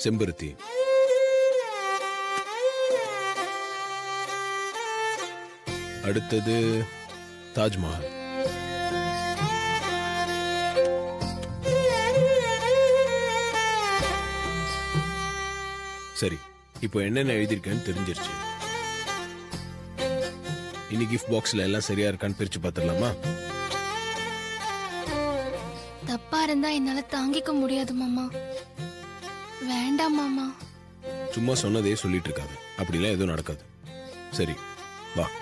செம்பருத்தி அடுத்தது தாஜ்மஹால் சரி இப்போ என்னென்ன எழுதியிருக்கேன்னு தெரிஞ்சிருச்சு இனி கிஃப்ட் பாக்ஸ்ல எல்லாம் சரியா இருக்கான்னு பிரிச்சு பார்த்துடலாமா தப்பா இருந்தா என்னால தாங்கிக்க முடியாது மாமா வேண்டாம் மாமா சும்மா சொன்னதே சொல்லிட்டு இருக்காது அப்படிலாம் எதுவும் நடக்காது சரி வா